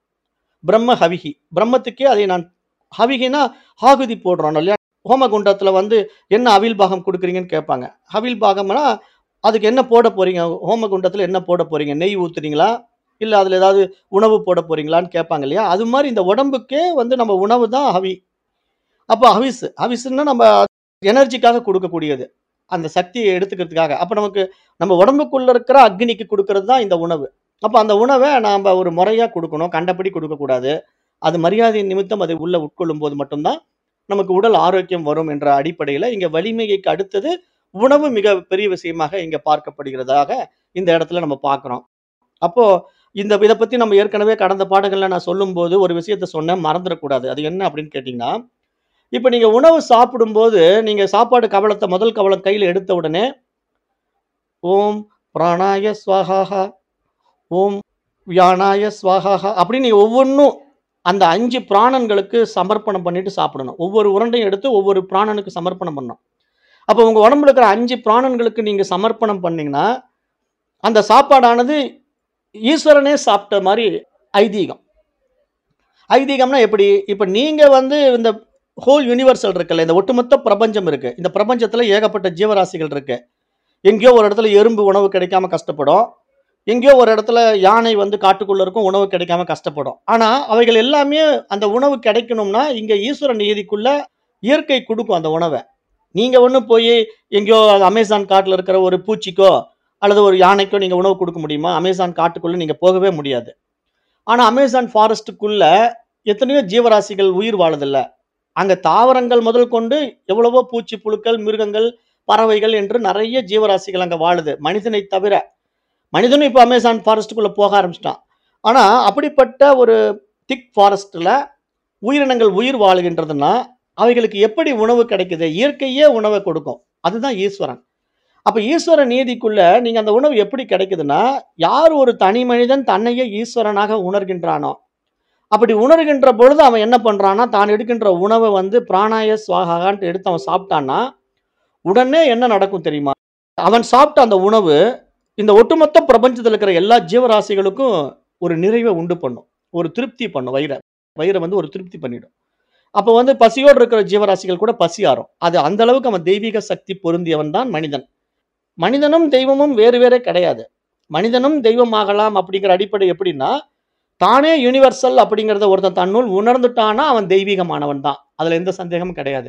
பிரம்ம ஹவிஹி. பிரம்மத்துக்கே அதை நான் ஹவிகின்னா ஆகுதி போடுறோம் இல்லையா? ஹோமகுண்டத்துல வந்து என்ன அவில் பாகம் குடுக்குறீங்கன்னு கேட்பாங்க. அவில் பாகம்னா, அதுக்கு என்ன போட போறீங்க? ஹோமகுண்டத்துல என்ன போட போறீங்க? நெய் ஊத்துறீங்களா? இல்ல அதுல ஏதாவது உணவு போட போறீங்களான்னு கேட்பாங்க இல்லையா? அது மாரி இந்த உடம்புக்கே வந்து நம்ம உணவு தான் ஹவி. அப்ப ஹவிஸ். ஹவிஸ்ன்னா நம்ம எனர்ஜிக்காக குடுக்கக்கூடியது. அந்த சக்திய எடுத்துக்கிறதுக்காக. அப்ப நமக்கு நம்ம உடம்புக்குள்ள இருக்கிற அக்னிக்கு குடுக்கிறது தான் இந்த உணவு. அப்ப அந்த உணவ நாம ஒரு முறையா குடுக்கணும். கண்டபடி குடுக்கக்கூடாது. அது மரியாதையின் நிமித்தம் அதை உள்ள உட்கொள்ளும்போது மட்டும் தான், நமக்கு உடல் ஆரோக்கியம் வரும் என்ற அடிப்படையில, இங்க வலிமைக்கு அடுத்தது உணவு மிக பெரிய விஷயமாக இங்க பார்க்கப்படுகிறதாக இந்த இடத்துல நம்ம பார்க்கிறோம். அப்போ இந்த இத பத்தி நம்ம ஏற்கனவே கடந்த பாடங்கள்ல நான் சொல்லும்போது ஒரு விஷயத்த சொன்னேன். மறந்துறக்கூடாது. அது என்ன அப்படின்னு கேட்டீங்கன்னா, இப்ப நீங்க உணவு சாப்பிடும்போது, நீங்க சாப்பாடு கவளத்த முதல் கவளம் கையில எடுத்த உடனே, ஓம் பிராணாய ஸ்வாஹாஹா, ஓம் வியானாய ஸ்வாஹாஹா அப்படின்னு நீங்க ஒவ்வொன்னும் அந்த 5 பிராணன்களுக்கு சமர்ப்பணம் பண்ணிட்டு சாப்பிடணும். ஒவ்வொரு உருண்டையும் எடுத்து ஒவ்வொரு பிராணனுக்கு சமர்ப்பணம் பண்ணணும். அப்ப உங்க உடம்புல இருக்கிற 5 பிராணன்களுக்கு நீங்க சமர்ப்பணம் பண்ணீங்கன்னா, அந்த சாப்பாடானது ஈஸ்வரனே சாப்பிட்ட மாரி ஐதீகம். ஐதீகம்னா எப்படி? இப்ப நீங்க வந்து இந்த ஹோல் யுனிவர்சல் இருக்குல்ல, இந்த ஒட்டுமொத்த பிரபஞ்சம் இருக்கு. இந்த பிரபஞ்சத்துல ஏகப்பட்ட ஜீவராசிகள் இருக்கு. எங்கேயோ ஒரு இடத்துல எறும்பு உணவு கிடைக்காம கஷ்டப்படும். எங்கேயோ ஒரு இடத்துல யானை வந்து காட்டுக்குள்ள இருக்கும். உணவு கிடைக்காம கஷ்டப்படும். ஆனா, அவைகள் எல்லாமே அந்த உணவு கிடைக்கணும்னா, இங்க ஈஸ்வர நியதிக்குள்ள இயற்கை குடுக்கும் அந்த உணவ. நீங்க ஒண்ணும் போயி எங்கேயோ அமேசான் காட்டுல இருக்கிற ஒரு பூச்சிக்கோ, அல்லது ஒரு யானைக்கோ நீங்க உணவு குடுக்க முடியுமா? அமேசான் காட்டுக்குள்ள நீங்க போகவே முடியாது. ஆனா, அமேசான் ஃபாரஸ்ட்டுக்குள்ள எத்தனையோ ஜீவராசிகள் உயிர் வாழுதுல்ல. அங்க தாவரங்கள் முதல் கொண்டு எவ்வளவோ பூச்சி, புழுக்கள், மிருகங்கள், பறவைகள் என்று நெறைய ஜீவராசிகள் அங்க வாழுது. மனிதனை தவிர. மனிதனும் இப்ப அமேசான் ஃபாரஸ்ட்டுக்குள்ள போக ஆரம்பிச்சுட்டான். ஆனா, அப்படிப்பட்ட ஒரு திக் ஃபாரஸ்ட்ல உயிரினங்கள் உயிர் வாழுகின்றதுன்னா, அவைகளுக்கு எப்படி உணவு கிடைக்குது? இயற்கையே உணவ கொடுக்கும். அதுதான் ஈஸ்வரன். அப்ப ஈஸ்வர நீதிக்குள்ள நீங்க அந்த உணவு எப்படி கிடைக்குதுன்னா, யார் ஒரு தனி மனிதன் தன்னையே ஈஸ்வரனாக உணர்கின்றானோ, அப்படி உணர்கின்ற பொழுது அவன் என்ன பண்றான்னா, தான் எடுக்கின்ற உணவ வந்து பிராணாய ஸ்வாஹான்ட்டு எடுத்து அவன் சாப்பிட்டான்னா, உடனே என்ன நடக்கும் தெரியுமா? அவன் சாப்பிட்ட அந்த உணவு, இந்த ஒட்டுமொத்த பிரபஞ்சத்துல இருக்கிற எல்லா ஜீவராசிகளுக்கும் ஒரு நிறைவ உண்டு பண்ணும். ஒரு திருப்தி பண்ணும் வயிற. வயிற வந்து ஒரு திருப்தி பண்ணிடும். அப்ப வந்து பசியோடு இருக்கிற ஜீவராசிகள் கூட பசி ஆறும். அது அந்த அளவுக்கு அவன் தெய்வீக சக்தி பொருந்தியவன் தான் மனிதன். மனிதனும், தெய்வமும் வேறு வேறே கிடையாது. மனிதனும் தெய்வமாகலாம் அப்படிங்கிற அடிப்படை எப்படின்னா, தானே யுனிவர்சல் அப்படிங்கிறத ஒருத்தன் தன்னுள் உணர்ந்துட்டான்னா, அவன் தெய்வீகமானவன் தான். அதுல எந்த சந்தேகமும் கிடையாது.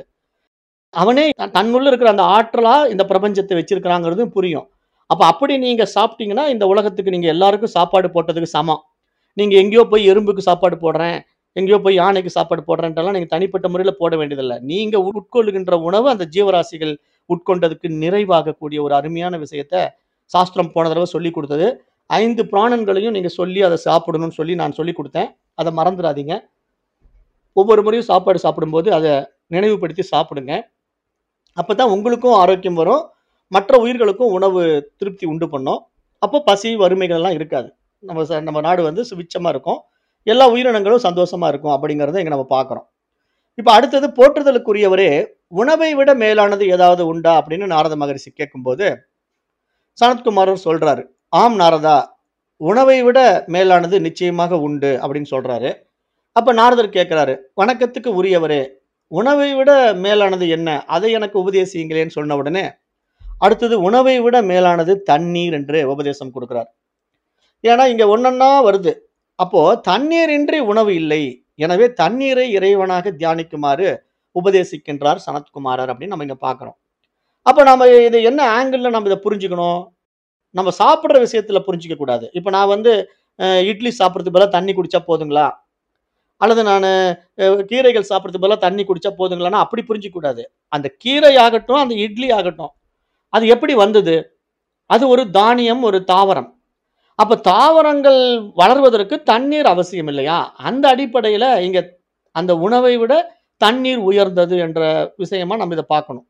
அவனே தன்னுள்ள இருக்கிற அந்த ஆற்றலா இந்த பிரபஞ்சத்த வச்சிருக்கிறாங்கிறது புரியும். அப்ப அப்படி நீங்க சாப்பிட்டீங்கன்னா, இந்த உலகத்துக்கு நீங்க எல்லாருக்கும் சாப்பாடு போட்டதுக்கு சமம். நீங்க எங்கேயோ போய் எறும்புக்கு சாப்பாடு போடுறேன், எங்கேயோ போய் யானைக்கு சாப்பாடு போடுறேன்ட்டெல்லாம் நீங்க தனிப்பட்ட முறையில போட வேண்டியதில்ல. நீங்க உட்கொள்ளுகின்ற உணவு அந்த ஜீவராசிகள் உட்கொண்டதுக்கு நிறைவாகக்கூடிய ஒரு அருமையான விஷயத்த சாஸ்திரம் போன தடவ சொல்லிக் குடுத்தது. 5 பிராணன்களையும் நீங்க சொல்லி அத சாப்பிடணும்னு சொல்லி நான் சொல்லிக் குடுத்தேன். அத மறந்துறாதீங்க. ஒவ்வொரு முறையும் சாப்பாடு சாப்பிடும்போது அத நினைவுபடுத்தி சாப்பிடுங்க. அப்பதான் உங்களுக்கும் ஆரோக்கியம் வரும். மற்ற உயிர்களுக்கும் உணவு திருப்தி உண்டு பண்ணும். அப்போ பசி, வறுமைகள் எல்லாம் இருக்காது. நம்ம ச நம்ம நாடு வந்து சுபிட்சமா இருக்கும். எல்லா உயிரினங்களும் சந்தோஷமா இருக்கும் அப்படிங்கிறத இங்க நம்ம பார்க்கிறோம். இப்ப அடுத்தது போற்றுதலுக்குரியவரே, உணவை விட மேலானது ஏதாவது உண்டா? அப்படின்னு நாரத மகரிஷி கேட்கும்போது, சனத்குமாரர் சொல்றாரு. ஆம் நாரதா, உணவை விட மேலானது நிச்சயமாக உண்டு அப்படின்னு சொல்றாரு. அப்ப நாரதர் கேட்கிறாரு, வணக்கத்துக்கு உரியவரே, உணவை விட மேலானது என்ன? அதை எனக்கு உபதேசியுங்களேன்னு சொன்ன உடனே, அடுத்தது உணவை விட மேலானது தண்ணீர் என்று உபதேசம் கொடுக்கிறார். ஏன்னா இங்க ஒண்ணொண்ணா வருது. அப்போ தண்ணீரின்றி உணவு இல்லை. எனவே தண்ணீரை இறைவனாக தியானிக்குமாறு உபதேசிக்கின்றார் சனத்குமாரர் அப்படின்னு நம்ம இங்க பார்க்கிறோம். அப்ப நாம இது என்ன ஆங்கிள்ல நம்ம இத புரிஞ்சுக்கணும்? நம்ம சாப்பிடுற விஷயத்துல புரிஞ்சுக்க கூடாது. இப்ப நான் வந்து அ இட்லி சாப்பிடுறதுக்கு பதிலா தண்ணி குடிச்சா போதுங்களா? அல்லது நானு அ கீரைகள் சாப்பிடுறதுக்கு பதிலா தண்ணி குடிச்சா போதுங்களான்னா அப்படி புரிஞ்சுக்க கூடாது. அந்த கீரை ஆகட்டும், அந்த இட்லி ஆகட்டும், அது எப்படி வந்தது? அது ஒரு தானியம், ஒரு தாவரம். அப்ப தாவரங்கள் வளர்வதற்கு தண்ணீர் அவசியம் இல்லையா? அந்த அடிப்படையில இங்க அந்த உணவை விட தண்ணீர் உயர்ந்தது என்ற விஷயமா நம்ம இத பார்க்கணும்.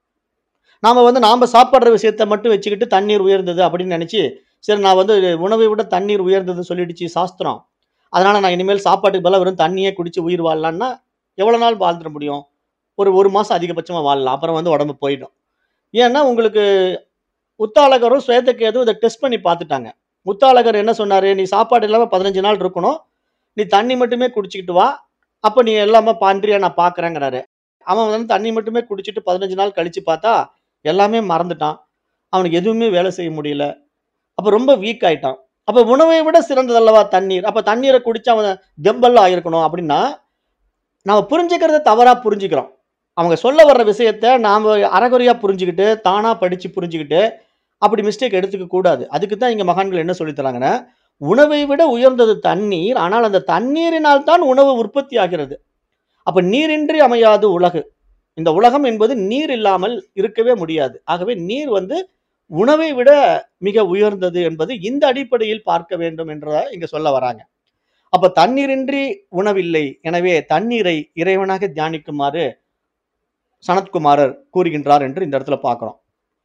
நாம வந்து நாம சாப்பிடுற விஷயத்த மட்டும் வச்சுக்கிட்டு தண்ணீர் உயர்ந்தது அப்படின்னு நெனச்சு, சரி நான் வந்து உணவை விட தண்ணீர் உயர்ந்ததுன்னு சொல்லிடுச்சு சாஸ்திரம். அதனால நான் இனிமேல் சாப்பாட்டுக்கு பதிலா வெறும் தண்ணியே குடிச்சு உயிர் வாழலான்னா, எவ்வளவு நாள் வாழ்ந்துட முடியும்? ஒரு 1 மாசம் அதிகபட்சமா வாழலாம். அப்புறம் வந்து உடம்பு போயிடும். ஏன்னா உங்களுக்கு உத்தாலகரும், சுவேதகேதுவும் இத டெஸ்ட் பண்ணி பார்த்துட்டாங்க. உத்தாலகர் என்ன சொன்னாரு? "நீ சாப்பாடு இல்லாம 15 நாள் இருக்கணும். நீ தண்ணி மட்டுமே குடிச்சுக்கிட்டு வா. அப்ப நீ எல்லாமே பண்றியா நான் பார்க்கிறேங்கிறாரு." அவன் வந்து தண்ணி மட்டுமே குடிச்சிட்டு 15 நாள் கழிச்சு பார்த்தா, எல்லாமே மறந்துட்டான். அவனுக்கு எதுவுமே வேலை செய்ய முடியல. அப்ப ரொம்ப வீக் ஆயிட்டான். அப்ப உணவை விட சிறந்தது அல்லவா தண்ணீர். அப்ப தண்ணீர குடிச்சு அவன் தெம்பெல்லாம் ஆயிருக்கணும் அப்படின்னா, நாம புரிஞ்சுக்கிறத தவறா புரிஞ்சுக்கிறோம். அவங்க சொல்ல வர்ற விஷயத்த நாம அரைகுறையா புரிஞ்சுகிட்டு, தானா படிச்சு புரிஞ்சுகிட்டு, அப்படி மிஸ்டேக் எடுத்துக்க கூடாது. அதுக்கு தான் இங்க மகான்கள் என்ன சொல்லி தராங்கன்னா, உணவை விட உயர்ந்தது தண்ணீர். ஆனால் அந்த தண்ணீரினால் தான் உணவு உற்பத்தி ஆகிறது. அப்ப நீரின்றி அமையாது உலகு. இந்த உலகம் என்பது நீர் இல்லாமல் இருக்கவே முடியாது. ஆகவே நீர் வந்து உணவை விட மிக உயர்ந்தது என்பது இந்த அடிப்படையில் பார்க்க வேண்டும் என்றத இங்க சொல்ல வராங்க. அப்ப தண்ணீரின்றி உணவில்லை. எனவே தண்ணீரை இறைவனாக தியானிக்குமாறு சனத்குமாரர் கூறுகின்றார் என்று இந்த இடத்துல பார்க்கிறோம்.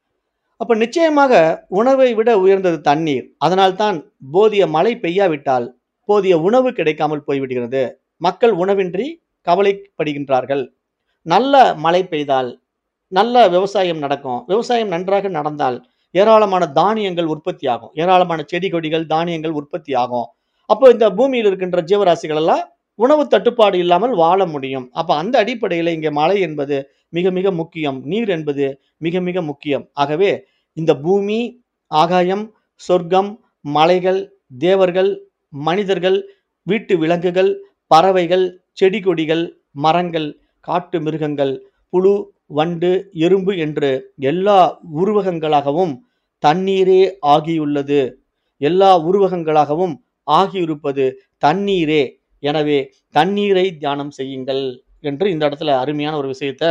அப்ப நிச்சயமாக உணவை விட உயர்ந்தது தண்ணீர். அதனால்தான் போதிய மழை பெய்யாவிட்டால், போதிய உணவு கிடைக்காமல் போய்விடுகிறது. மக்கள் உணவின்றி கவலைப்படுகின்றார்கள். நல்ல மழை பெய்தால், நல்ல விவசாயம் நடக்கும். விவசாயம் நன்றாக நடந்தால், ஏராளமான தானியங்கள் உற்பத்தி ஆகும். ஏராளமான செடி கொடிகள், தானியங்கள் உற்பத்தி ஆகும். அப்போ இந்த பூமியில் இருக்கின்ற ஜீவராசிகள் எல்லாம் உணவு தட்டுப்பாடு இல்லாமல் வாழ முடியும். அப்ப அந்த அடிப்படையில இங்க மழை என்பது மிக மிக முக்கியம். நீர் என்பது மிக மிக முக்கியம். ஆகவே இந்த பூமி, ஆகாயம், சொர்க்கம், மலைகள், தேவர்கள், மனிதர்கள், வீட்டு விலங்குகள், பறவைகள், செடி கொடிகள், மரங்கள், காட்டு மிருகங்கள், புழு, வண்டு, எறும்பு என்று எல்லா உருவகங்களாகவும் தண்ணீரே ஆகியுள்ளது. எல்லா உருவகங்களாகவும் ஆகியிருப்பது தண்ணீரே. எனவே தண்ணீரை தியானம் செய்யுங்கள் என்று இந்த இடத்துல அருமையான ஒரு விஷயத்த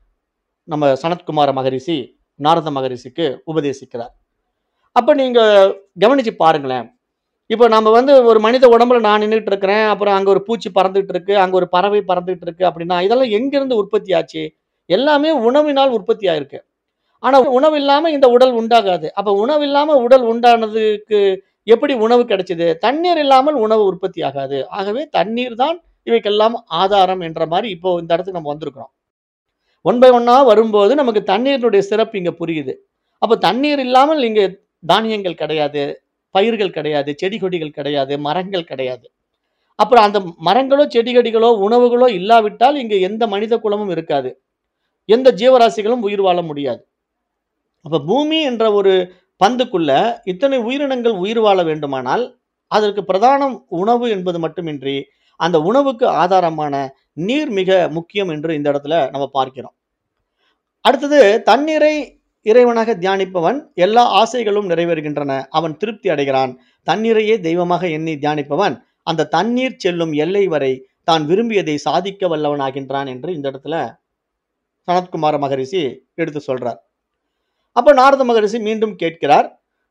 நம்ம சனத்குமார மகரிஷி, நாரத மகரிஷிக்கு உபதேசிக்கிறார். அப்ப நீங்க கவனிச்சு பாருங்களேன். இப்ப நம்ம வந்து ஒரு மனித உடம்புல நான் நின்னுட்டு இருக்கிறேன். அப்புறம் அங்க ஒரு பூச்சி பறந்துட்டு இருக்கு. அங்க ஒரு பறவை பறந்துட்டு இருக்கு அப்படின்னா, இதெல்லாம் எங்கிருந்து உற்பத்தி ஆச்சு? எல்லாமே உணவினால் உற்பத்தி ஆயிருக்கு. ஆனா உணவு இல்லாம இந்த உடல் உண்டாகாது. அப்ப உணவு இல்லாம உடல் உண்டானதுக்கு எப்படி உணவு கிடைச்சது? தண்ணீர் இல்லாமல் உணவு உற்பத்தி ஆகாது. ஆகவே தண்ணீர் தான் இவைக்கெல்லாம் ஆதாரம் என்ற மாரி இப்போ இந்த இடத்துக்கு நம்ம வந்திருக்கிறோம். ஒன் பை ஒன்னா வரும்போது நமக்கு தண்ணீரினுடைய சிறப்பு இங்க புரியுது. அப்ப தண்ணீர் இல்லாமல் இங்க தானியங்கள் கிடையாது. பயிர்கள் கிடையாது. செடி கொடிகள் கிடையாது. மரங்கள் கிடையாது. அப்புறம் அந்த மரங்களோ, செடி கொடிகளோ, உணவுகளோ இல்லாவிட்டால் இங்க எந்த மனித குலமும் இருக்காது. எந்த ஜீவராசிகளும் உயிர் வாழ முடியாது. அப்ப பூமி என்ற ஒரு பந்துக்குள்ள இத்தனை உயிரினங்கள் உயிர் வாழ வேண்டுமானால், அதற்கு பிரதானம் உணவு என்பது மட்டுமின்றி, அந்த உணவுக்கு ஆதாரமான நீர் மிக முக்கியம் என்று இந்த இடத்துல நம்ம பார்க்கிறோம். அடுத்தது தண்ணீரை இறைவனாக தியானிப்பவன் எல்லா ஆசைகளும் நிறைவேறுகின்றன. அவன் திருப்தி அடைகிறான். தண்ணீரையே தெய்வமாக எண்ணி தியானிப்பவன், அந்த தண்ணீர் செல்லும் எல்லை வரை தான் விரும்பியதை சாதிக்க வல்லவனாகின்றான் என்று இந்த இடத்துல சனத்குமார மகரிஷி எடுத்து சொல்றார். அப்ப நாரத மகரிஷி மீண்டும் கேட்கிறார்.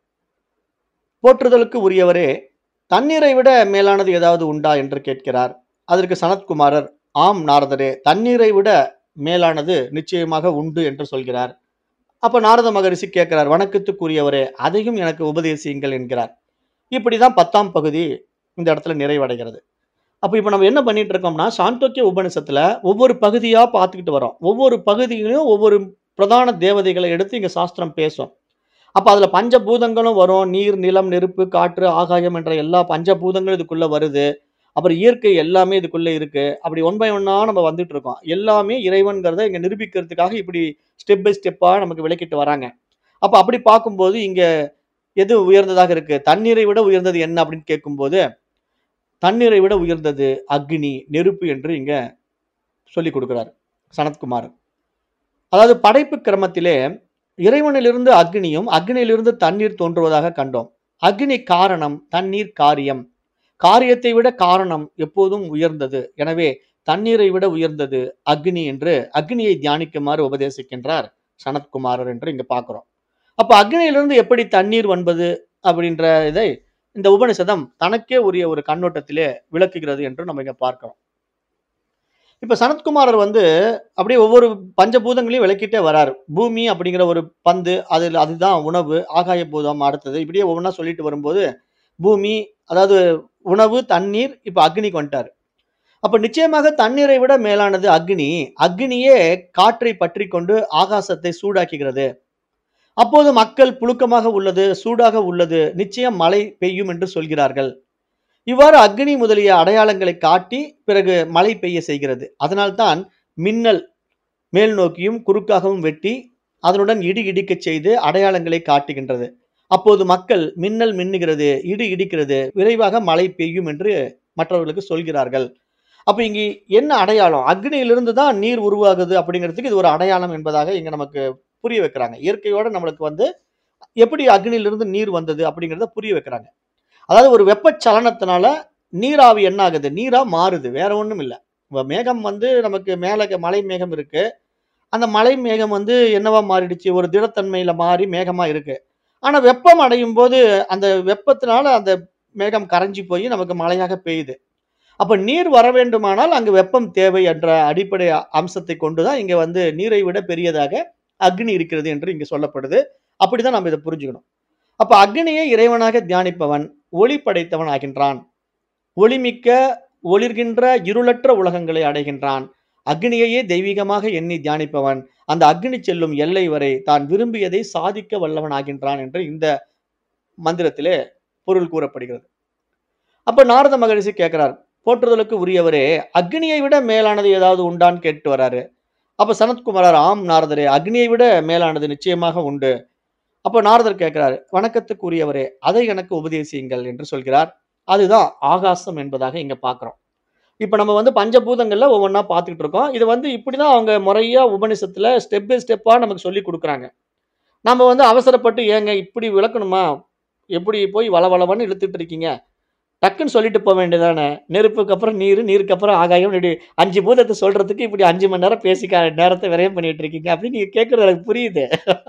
போற்றுதலுக்கு உரியவரே, தண்ணீரை விட மேலானது ஏதாவது உண்டா என்று கேட்கிறார். அதற்கு சனத்குமாரர், ஆம் நாரதரே, தண்ணீரை விட மேலானது நிச்சயமாக உண்டு என்று சொல்கிறார். அப்ப நாரத மகரிஷி கேட்கிறார், "வணக்கத்துக்குரியவரே, அதையும் எனக்கு உபதேசியுங்கள்" என்கிறார். இப்படிதான் 10ஆம் பகுதி இந்த இடத்துல நிறைவடைகிறது. அப்ப இப்ப நம்ம என்ன பண்ணிட்டு இருக்கோம்னா, சாந்தோக்கிய உபநிஷத்துல ஒவ்வொரு பகுதியா பார்த்துக்கிட்டு வரோம். ஒவ்வொரு பகுதியிலும் ஒவ்வொரு பிரதான தேவதைகள எடுத்து இங்க சாஸ்திரம் பேசும். அப்ப அதுல பஞ்சபூதங்களும் வரும். நீர், நிலம், நெருப்பு, காற்று, ஆகாயம் என்ற எல்லா பஞ்சபூதங்களும் இதுக்குள்ள வருது. அப்புறம் இயற்கை எல்லாமே இதுக்குள்ள இருக்கு. அப்படி ஒன் பை ஒன்னா நம்ம வந்துட்டு இருக்கோம். எல்லாமே இறைவன்கிறத இங்க நிரூபிக்கிறதுக்காக இப்படி ஸ்டெப் பை ஸ்டெப்பா நமக்கு விளக்கிட்டு வராங்க. அப்ப அப்படி பார்க்கும்போது இங்க எது உயர்ந்ததாக இருக்கு? தண்ணீரை விட உயர்ந்தது என்ன அப்படின்னு கேட்கும்போது, தண்ணீரை விட உயர்ந்தது அக்னி, நெருப்பு என்று இங்க சொல்லிக் கொடுக்கிறார் சனத்குமார். அதாவது படைப்பு கிரமத்திலே இறைவனிலிருந்து அக்னியும், அக்னியிலிருந்து தண்ணீர் தோன்றுவதாக கண்டோம். அக்னி காரணம், தண்ணீர் காரியம். காரியத்தை விட காரணம் எப்போதும் உயர்ந்தது. எனவே தண்ணீரை விட உயர்ந்தது அக்னி என்று அக்னியை தியானிக்குமாறு உபதேசிக்கின்றார் சனத்குமாரர் என்று இங்க பார்க்கிறோம். அப்ப அக்னியிலிருந்து எப்படி தண்ணீர் வந்தது அப்படின்ற இதை இந்த உபநிஷதம் தனக்கே உரிய ஒரு கண்ணோட்டத்திலே விளக்குகிறது என்று நம்ம இங்க பார்க்கிறோம். இப்ப சனத்குமாரர் வந்து அப்படியே ஒவ்வொரு பஞ்சபூதங்களையும் விளக்கிட்டே வராரு. பூமி அப்படிங்கிற ஒரு பந்து, அதில் அதுதான் உணவு, ஆகாய பூதம் அடுத்தது. இப்படியே ஒவ்வொன்னா சொல்லிட்டு வரும்போது, பூமி அதாவது உணவு, தண்ணீர், இப்ப அக்னிக்கு வந்துட்டாரு. அப்ப நிச்சயமாக தண்ணீரை விட மேலானது அக்னி. அக்னியே காற்றை பற்றிக்கொண்டு ஆகாசத்தை சூடாக்குகிறது. அப்போது மக்கள் புழுக்கமாக உள்ளது, சூடாக உள்ளது, நிச்சயம் மழை பெய்யும் என்று சொல்கிறார்கள். இவ்வாறு அக்னி முதலிய அடையாளங்களை காட்டி, பிறகு மழை பெய்ய செய்கிறது. அதனால்தான் மின்னல் மேல் நோக்கியும், குறுக்காகவும் வெட்டி, அதனுடன் இடி இடிக்கச் செய்து அடையாளங்களை காட்டுகின்றது. அப்போது மக்கள் மின்னல் மின்னுகிறது, இடி இடிக்கிறது, விரைவாக மழை பெய்யும் என்று மற்றவர்களுக்கு சொல்கிறார்கள். அப்ப இங்க என்ன அடையாளம்? அக்னியிலிருந்து தான் நீர் உருவாகுது அப்படிங்கிறதுக்கு இது ஒரு அடையாளம் என்பதாக இங்க நமக்கு புரிய வைக்கிறாங்க. இயற்கையோட நம்மளுக்கு வந்து எப்படி அக்னியிலிருந்து நீர் வந்தது அப்படிங்கிறத புரிய வைக்கிறாங்க. அதாவது ஒரு வெப்பச்சலனத்தினால நீராவி என்ன ஆகுது? நீரா மாறுது. வேற ஒண்ணும் இல்ல. வ மேகம் வந்து நமக்கு மேல மழை மேகம் இருக்கு. அந்த மழை மேகம் வந்து என்னவா மாறிடுச்சு? ஒரு திடத்தன்மையில மாறி மேகமா இருக்கு. ஆனா வெப்பம் அடையும்போது அந்த வெப்பத்தினால அந்த மேகம் கரைஞ்சு போய் நமக்கு மழையாக பெய்யுது. அப்ப நீர் வர வேண்டுமானால் அங்கு வெப்பம் தேவை என்ற அடிப்படை அம்சத்தை கொண்டு தான் இங்க வந்து நீரை விட பெரியதாக அக்னி இருக்கிறது என்று இங்க சொல்லப்படுது. அப்படிதான் நம்ம இத புரிஞ்சுக்கணும். அப்ப அக்னியை இறைவனாக தியானிப்பவன் ஒளி படைத்தவன் ஆகின்றான். ஒளிமிக்க, ஒளிர்கின்ற இருளற்ற உலகங்களை அடைகின்றான். அக்னியையே தெய்வீகமாக எண்ணி தியானிப்பவன், அந்த அக்னி செல்லும் எல்லை வரை தான் விரும்பியதை சாதிக்க வல்லவன் ஆகின்றான் என்று இந்த மந்திரத்திலே பொருள் கூறப்படுகிறது. அப்ப நாரத மகரிஷி கேட்கிறார், "போற்றுதலுக்கு உரியவரே, அக்னியை விட மேலானது ஏதாவது உண்டான்னு?" கேட்டு வராரு. அப்ப சனத்குமாரர், "ஆம் நாரதரே, அக்னியை விட மேலானது நிச்சயமாக உண்டு." அப்ப நாரதர் கேட்கிறாரு, "வணக்கத்துக்கு உரியவரே, அதை எனக்கு உபதேசியுங்கள்" என்று சொல்கிறார். அதுதான் ஆகாசம் என்பதாக இங்க பார்க்கிறோம். இப்ப நம்ம வந்து பஞ்சபூதங்கள்ல ஒவ்வொன்னா பார்த்துக்கிட்டு இருக்கோம். இது வந்து இப்படிதான் அவங்க முறையா உபநிஷத்துல ஸ்டெப் பை ஸ்டெப்பா நமக்கு சொல்லிக் குடுக்குறாங்க. நம்ம வந்து அவசரப்பட்டு, "ஏங்க இப்படி விளக்கணுமா? எப்படி போய் வளவளவன்னு இழுத்துட்டு இருக்கீங்க? டக்குன்னு சொல்லிட்டு போ வேண்டியதானே? நெருப்புக்கு அப்புறம் நீரு, நீருக்கு அப்புறம் ஆகாயம் இப்படி 5 பூதத்த சொல்றதுக்கு இப்படி 5 மணி நேரம் பேசி க நேரத்த விரயம் பண்ணிட்டு இருக்கீங்க." அப்படின்னு நீங்க கேட்கிறது எனக்கு புரியுது.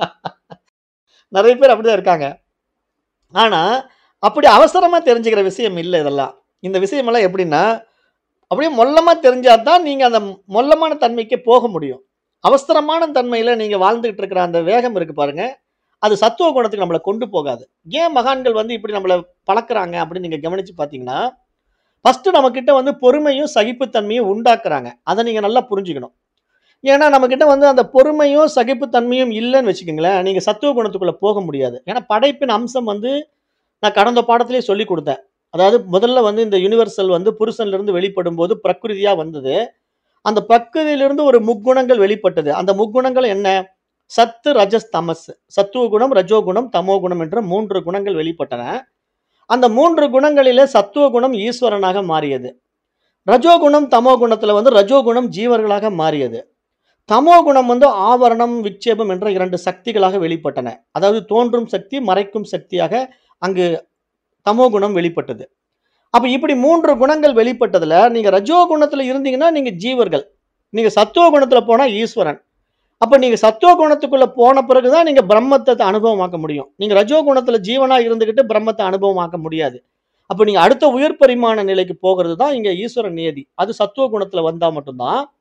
நெறைய பேர் அப்படிதான் இருக்காங்க. ஆனா, அப்படி அவசரமா தெரிஞ்சுக்கிற விஷயம் இல்ல இதெல்லாம். இந்த விஷயமெல்லாம் எப்படின்னா, அப்படியே மொல்லமா தெரிஞ்சா தான் நீங்க அந்த மொல்லமான தன்மைக்கு போக முடியும். அவசரமான தன்மையில நீங்க வாழ்ந்துகிட்டு இருக்கிற அந்த வேகம் இருக்கு பாருங்க, அது சத்துவ குணத்துக்கு நம்மள கொண்டு போகாது. ஏன் மகான்கள் வந்து இப்படி நம்மள பழக்குறாங்க அப்படின்னு நீங்க கவனிச்சு பார்த்தீங்கன்னா, ஃபர்ஸ்ட்டு நம்மகிட்ட வந்து பொறுமையும், சகிப்புத்தன்மையும் உண்டாக்குறாங்க. அத நீங்க நல்லா புரிஞ்சுக்கணும். ஏன்னா நம்மகிட்ட வந்து அந்த பொறுமையும், சகிப்புத்தன்மையும் இல்லன்னு வச்சுக்கங்களேன், நீங்க சத்துவ குணத்துக்குள்ள போக முடியாது. ஏன்னா படைப்பின் அம்சம் வந்து நான் கடந்த பாடத்திலேயே சொல்லிக் குடுத்தேன். அதாவது முதல்ல வந்து இந்த யுனிவர்சல் வந்து புருஷன்லிருந்து வெளிப்படும்போது பிரகிருதியா வந்தது. அந்த பிரகிருதியிலிருந்து ஒரு முக்குணங்கள் வெளிப்பட்டது. அந்த முக்குணங்கள் என்ன? சத்து, ரஜஸ், தமஸ். சத்துவ குணம், ரஜோ குணம், தமோ குணம் என்ற 3 குணங்கள் வெளிப்பட்டன. அந்த 3 குணங்களிலே சத்துவ குணம் ஈஸ்வரனாக மாறியது. ரஜோ குணம், தமோ குணத்துல வந்து ரஜோ குணம் ஜீவர்களாக மாறியது. தமோ குணம் வந்து ஆவரணம், விட்சேபம் என்ற 2 சக்திகளாக வெளிப்பட்டன. அதாவது தோன்றும் சக்தி, மறைக்கும் சக்தியாக அங்கு தமோ குணம் வெளிப்பட்டது. அப்ப இப்படி 3 குணங்கள் வெளிப்பட்டதுல, நீங்க ரஜோ குணத்துல இருந்தீங்கன்னா நீங்க ஜீவர்கள். நீங்க சத்துவ குணத்துல போனா ஈஸ்வரன். அப்ப நீங்க சத்துவ குணத்துக்குள்ள போன பிறகு தான் நீங்க பிரம்மத்த அனுபவமாக்க முடியும். நீங்க ரஜோ குணத்துல ஜீவனா இருந்துகிட்டு பிரம்மத்த அனுபவமாக்க முடியாது. அப்ப நீங்க அடுத்த உயர் பரிமாண நிலைக்கு போகிறது தான் இங்க ஈஸ்வர நியதி. அது சத்துவ குணத்துல வந்தா மட்டும் தான்,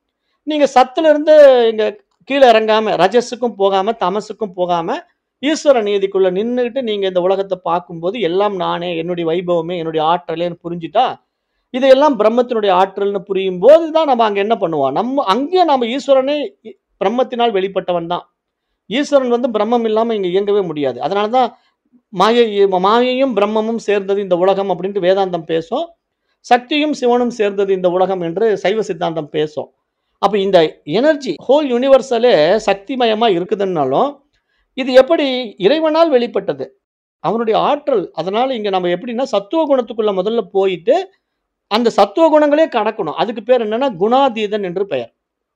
நீங்க சத்துல இருந்து இங்க கீழ இறங்காம, ரஜஸுக்கும் போகாம, தமசுக்கும் போகாம, ஈஸ்வர நீதிக்குள்ள நின்னுகிட்டு நீங்க இந்த உலகத்த பார்க்கும்போது, எல்லாம் நானே, என்னுடைய வைபவமே, என்னுடைய ஆற்றலேன்னு புரிஞ்சுட்டா, இதையெல்லாம் பிரம்மத்தினுடைய ஆற்றல்னு புரியும்போது தான் நம்ம அங்க என்ன பண்ணுவோம்? நம்ம அங்கேயும் நாம ஈஸ்வரனே இ பிரம்மத்தினால் வெளிப்பட்டவன் தான். ஈஸ்வரன் வந்து பிரம்மம் இல்லாம இங்க இயங்கவே முடியாது. அதனால தான் மாயை மாயையும் பிரம்மமும் சேர்ந்தது இந்த உலகம் அப்படின்ட்டு வேதாந்தம் பேசும். சக்தியும் சிவனும் சேர்ந்தது இந்த உலகம் என்று சைவ சித்தாந்தம் பேசும். அப்ப இந்த எனர்ஜி ஹோல் யுனிவர்சலே சக்திமயமா இருக்குதுன்னாலும், இது எப்படி இறைவனால் வெளிப்பட்டது. அவனுடைய ஆற்றல். அதனால இங்க நம்ம எப்படின்னா, சத்துவ குணத்துக்குள்ள முதல்ல போயிட்டு, அந்த சத்துவ குணங்களே கடக்கணும். அதுக்கு பேர் என்னன்னா, குணாதீதன் என்று பெயர்.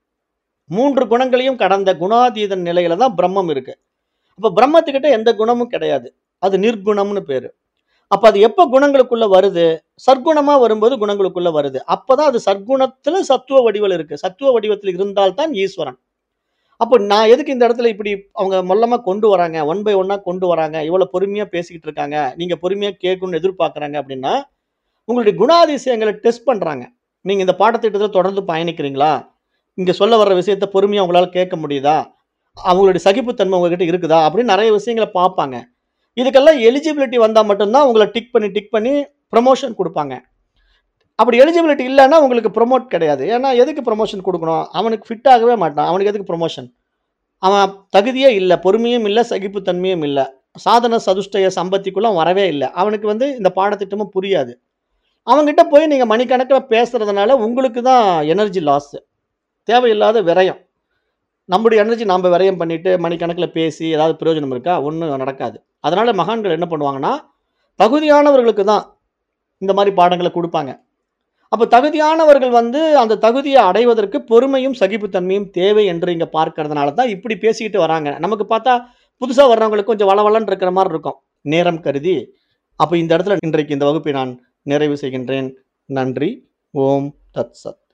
3 குணங்களையும் கடந்த குணாதீதன் நிலையில தான் பிரம்மம் இருக்கு. அப்ப பிரம்மத்துக்கிட்ட எந்த குணமும் கிடையாது. அது நிர்குணம்னு பேரு. அப்ப அது எப்ப குணங்களுக்குள்ள வருது? சற்குணமா வரும்போது குணங்களுக்குள்ள வருது. அப்பதான் அது சற்குணத்துல சத்துவ வடிவில இருக்கு. சத்துவ வடிவத்தில் இருந்தால் தான் ஈஸ்வரன். அப்ப நான் எதுக்கு இந்த இடத்துல இப்படி அவங்க மொல்லமா கொண்டு வராங்க. ஒன் பை ஒன்னா கொண்டு வராங்க. இவ்வளவு பொறுமையா பேசிக்கிட்டு இருக்காங்க. நீங்க பொறுமையா கேட்கணும்னு எதிர்பார்க்கறாங்க அப்படின்னா, உங்களுடைய குணாதிசயங்கள டெஸ்ட் பண்றாங்க. நீங்க இந்த பாடத்திட்டத்துல தொடர்ந்து பயணிக்கிறீங்களா? இங்க சொல்ல வர்ற விஷயத்த பொறுமையா உங்களால கேட்க முடியுதா? அவங்களுடைய சகிப்புத்தன்மை உங்ககிட்ட இருக்குதா? அப்படின்னு நெறைய விஷயங்கள பார்ப்பாங்க. இதுக்கெல்லாம் எலிஜிபிலிட்டி வந்தா மட்டும் தான் உங்கள டிக் பண்ணி, டிக் பண்ணி புரமோஷன் குடுப்பாங்க. அப்படி எலிஜிபிலிட்டி இல்லன்னா உங்களுக்கு புரமோட் கிடையாது. ஏன்னா எதுக்கு புரமோஷன் குடுக்கணும்? அவனுக்கு ஃபிட் ஆகவே மாட்டான். அவனுக்கு எதுக்கு புரமோஷன்? அவன் தகுதியே இல்ல. பொறுமையும் இல்ல, சகிப்புத்தன்மையும் இல்ல. சாதன சதுஷ்டய சம்பத்திக்குள்ள அவன் வரவே இல்ல. அவனுக்கு வந்து இந்த பாடத்திட்டமும் புரியாது. அவன்கிட்ட போய் நீங்க மணிக்கணக்குல பேசுறதுனால உங்களுக்கு தான் எனர்ஜி லாஸ். தேவையில்லாத விரயம். நம்முடைய எனர்ஜி நாம விரயம் பண்ணிட்டு மணிக்கணக்குல பேசி ஏதாவது பிரயோஜனம் இருக்கா? ஒண்ணும் நடக்காது. அதனால மகான்கள் என்ன பண்ணுவாங்கன்னா, தகுதியானவர்களுக்கு தான் இந்த மாரி பாடங்கள குடுப்பாங்க. அப்ப தகுதியானவர்கள் வந்து அந்த தகுதிய அடைவதற்கு பொறுமையும், சகிப்புத்தன்மையும் தேவை என்று இங்க பார்க்கிறதுனால தான் இப்படி பேசிக்கிட்டு வராங்க. நமக்கு பார்த்தா புதுசா வர்றவங்களுக்கு கொஞ்சம் வளவளன்னு இருக்கிற மாரி இருக்கும். நேரம் கருதி. அப்ப இந்த இடத்துல இன்றைக்கு இந்த வகுப்பை நான் நிறைவு செய்கின்றேன். நன்றி. ஓம் தத் சத்.